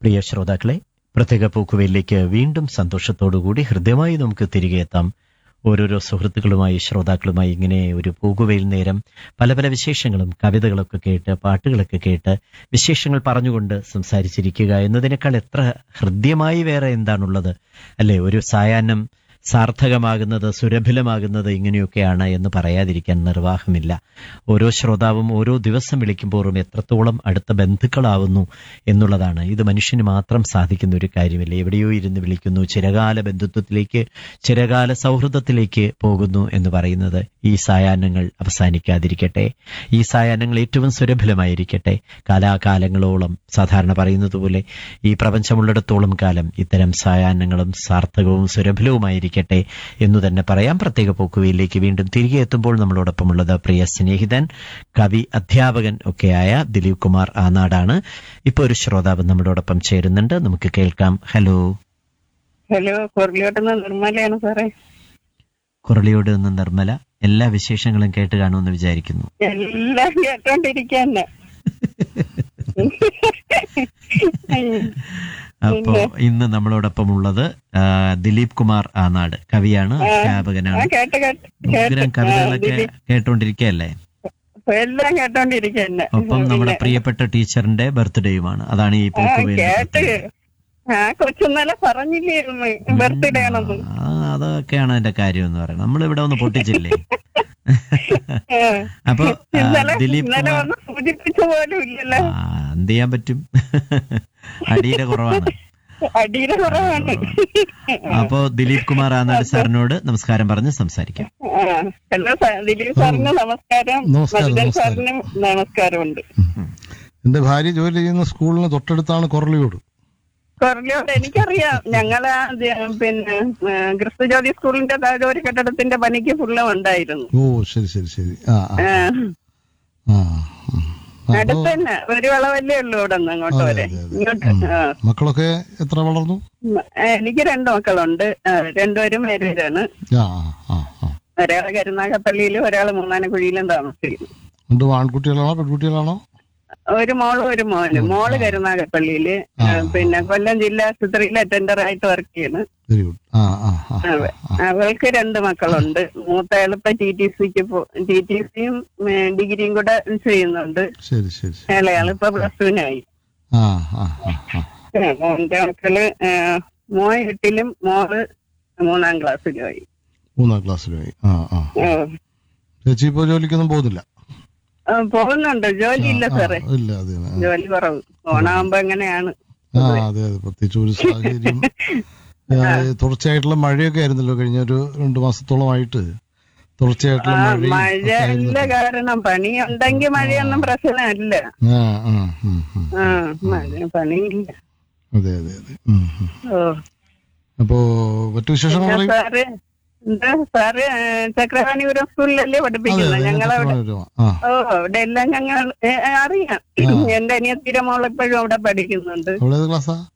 പ്രിയ ശ്രോതാക്കളെ പ്രത്യേക പൂക്കുവയിലേക്ക് വീണ്ടും സന്തോഷത്തോടുകൂടി ഹൃദ്യമായി നമുക്ക് തിരികെ എത്താം ഓരോരോ സുഹൃത്തുക്കളുമായി ശ്രോതാക്കളുമായി ഇങ്ങനെ ഒരു പൂകുവയിൽ നേരം പല പല വിശേഷങ്ങളും കവിതകളൊക്കെ കേട്ട് പാട്ടുകളൊക്കെ കേട്ട് വിശേഷങ്ങൾ പറഞ്ഞുകൊണ്ട് സംസാരിച്ചിരിക്കുക എന്നതിനേക്കാൾ എത്ര ഹൃദ്യമായി വേറെ എന്താണുള്ളത് അല്ലെ ഒരു സായാഹ്നം സാർത്ഥകമാകുന്നത് സുരഭിലമാകുന്നത് ഇങ്ങനെയൊക്കെയാണ് എന്ന് പറയാതിരിക്കാൻ നിർവാഹമില്ല ഓരോ ശ്രോതാവും ഓരോ ദിവസം വിളിക്കുമ്പോഴും എത്രത്തോളം അടുത്ത ബന്ധുക്കളാവുന്നു എന്നുള്ളതാണ് ഇത് മനുഷ്യന് മാത്രം സാധിക്കുന്ന ഒരു കാര്യമല്ല എവിടെയോ ഇരുന്ന് വിളിക്കുന്നു ചിരകാല ബന്ധുത്വത്തിലേക്ക് ചിരകാല സൗഹൃദത്തിലേക്ക് പോകുന്നു എന്ന് പറയുന്നത് ഈ സായാഹ്നങ്ങൾ അവസാനിക്കാതിരിക്കട്ടെ ഈ സായാഹ്നങ്ങൾ ഏറ്റവും സുരഭിലമായിരിക്കട്ടെ കാലാകാലങ്ങളോളം സാധാരണ പറയുന്നത് പോലെ ഈ പ്രപഞ്ചമുള്ളിടത്തോളം കാലം ഇത്തരം സായാഹ്നങ്ങളും സാർത്ഥകവും സുരഭിലവുമായിരിക്കട്ടെ എന്നു തന്നെ പറയാം പ്രത്യേക പോക്കുവയിലേക്ക് വീണ്ടും തിരികെ എത്തുമ്പോൾ നമ്മളോടൊപ്പമുള്ളത് പ്രിയ സ്നേഹിതൻ കവി അധ്യാപകൻ ഒക്കെയായ ദിലീപ് കുമാർ ആനാടാണ് ഇപ്പൊ ഒരു ശ്രോതാവ് നമ്മളോടൊപ്പം ചേരുന്നുണ്ട് നമുക്ക് കേൾക്കാം ഹലോ ഹലോ കൊറലിയോട്ടുന്ന നിർമ്മലയാണ് സാറേ കുരളിയോട് നിന്ന് നിർമ്മല എല്ലാ വിശേഷങ്ങളും കേട്ട് കാണുമെന്ന് വിചാരിക്കുന്നു എല്ലാം കേട്ടോണ്ടിരിക്കന്നെ അപ്പോ ഇന്ന് നമ്മളോടൊപ്പം ഉള്ളത് ആ, ദിലീപ് കുമാർ ആനാട് കവിയാണ് ആ അധ്യാപകനാണ് കേട്ട് കേട്ട് ഉഗ്രം കേട്ട് കവിതകളൊക്കെ ആ, ദിലീപ്. കേട്ടോണ്ടിരിക്കയല്ലേ എല്ലാം കേട്ടോണ്ടിരിക്കന്നെ ഒപ്പം നമ്മുടെ പ്രിയപ്പെട്ട ടീച്ചറിന്റെ ബർത്ത്ഡേയുമാണ് അതാണ് ഈ ആ പൂക്കുവേൽ കേട്ട് ആ കൊച്ചുന്നലെ പറഞ്ഞില്ലായിരുന്നു ബർത്ത്ഡേ ആണെന്ന് ആ അതൊക്കെയാണ് അതിന്റെ കാര്യം എന്ന് പറയുന്നത് നമ്മൾ ഇവിടെ ഒന്ന് പൊട്ടിച്ചില്ലേ ആ. അപ്പൊ ആ, ഇന്നലെ ദിലീപ് ഇന്നലെ കുമാർ ഒന്ന് സൂചിപ്പിച്ച പോലും ഇല്ലല്ലോ ആ, എന്ത് ചെയ്യാൻ പറ്റും അടിയുടെ കുറവാണ് അടിയുടെ കുറവാണ് അപ്പോ ദിലീപ് കുമാർ ആനാട് സാറിനോട് നമസ്കാരം പറഞ്ഞ് സംസാരിക്കാം ആ, ഹലോ സാർ ദിലീപ് സാറിന് നമസ്കാരം നമസ്കാരം, മധുരൻ നമസ്കാരം. സാറിനും നമസ്കാരമുണ്ട് എന്റെ ഭാര്യ ജോലി ചെയ്യുന്ന സ്കൂളിന് തൊട്ടടുത്താണ് കൊറളിയോട് കൊറലിയോട് എനിക്കറിയാം ഞങ്ങള് ആ ദ- പിന്നെ ആ, ക്രിസ്തുജ്യോതി സ്കൂളിന്റെ താഴെ ഒരു കെട്ടിടത്തിന്റെ പണിക്ക് ഫുള്ള് ഉണ്ടായിരുന്നു ഓ ശരി ശരി ശരി ആ ആ ആ, ആ ഉം. ആ, അപ്പോ അടുത്ത് തന്നെ ഒരു വളവല്ലേ ഉള്ളൂ ഇവിടെ നിന്ന് അങ്ങോട്ട് അതെ, വരെ അതെ, അതെ. ഇങ്ങോട്ട് ഉം. ആ. മക്കളൊക്കെ എത്ര വളർന്നു ഉം, ആ, എനിക്ക് രണ്ട് മക്കളുണ്ട് ആ, രണ്ടുപേരും മേരൂരാണ് ആ ആ ആ ആ ഒരാള് കരുനാഗപ്പള്ളിയിലും ഒരാള് മൂന്നാനക്കുഴിയിലും താമസിക്കുന്നു രണ്ടും ആൺകുട്ടികളാണോ പെൺകുട്ടികളാണോ ഒരു മോളും ഒരു മോനും മോള് കരുനാഗപ്പള്ളിയില് ആ, പിന്നെ കൊല്ലം ജില്ലാ ആശുപത്രിയിൽ അറ്റൻഡർ ആയിട്ട് വർക്ക് ചെയ്യുന്നു വെരി ഗുഡ് ആ ആ ആ അതെ. അവൾക്ക് രണ്ട് മക്കളുണ്ട് മൂത്ത എളുപ്പ ടി ടി സിക്ക് ടി ടി സിയും ഡിഗ്രിയും കൂടെ ചെയ്യുന്നുണ്ട് ശരി ശരി ശരി. ഇളയാള് ഇപ്പൊ പ്ലസ് ടുവിനായി ആ ആ ആ ആ മോന്റെ മക്കള് ആ, മോൻ എട്ടിലും മോള് മൂന്നാം ക്ലാസ്സിലുമായി മൂന്നാം ക്ലാസ്സിലായി ആ ആ ആ. ചേച്ചി ഇപ്പോ ജോലിക്കൊന്നും പോകുന്നില്ല ആ, പോകുന്നുണ്ട് ജോലി ഇല്ല ആ, സാറേ ഇല്ല അതെ അതെ. ജോലി കുറവ് ഓണാകുമ്പോ എങ്ങനെയാണ് ആ അതെ അതെ പ്രത്യേകിച്ച് ഒരു സാഹചര്യം ആ, തുടർച്ചയായിട്ടുള്ള മഴയൊക്കെ ആയിരുന്നല്ലോ കഴിഞ്ഞ ഒരു രണ്ടു മാസത്തോളമായിട്ട് തുടർച്ചയായിട്ടുള്ള ആ മഴയും മഴ ഒക്കെ ആയിരുന്നു. ഇല്ല കാരണം പണി ഉണ്ടെങ്കിൽ മഴയൊന്നും പ്രശ്നമല്ല ആ ആ ഉം, ഉം. ആ മഴ പണിയില്ല അതെ അതെ അതെ ഉം, ഉം. ഓ അപ്പോ മറ്റു വിശേഷങ്ങൾ പിന്നെ പറയും സാറ് എന്താ സാറ് ഏ, ചക്രവാണിപുരം സ്കൂളിലല്ലേ അതെ പഠിപ്പിക്കുന്നത് അതെ ഞങ്ങളവിടെ ചക്രവാണി ആ ഓ അവിടെ എല്ലാം ഞങ്ങൾ ഏ, ഏ, അറിയാം ആ. എന്റെ അനിയത്തിയുടെ മോൾ ഇപ്പോഴും അവിടെ പഠിക്കുന്നുണ്ട് അവിടെ ഏത് ക്ലാസ്സാ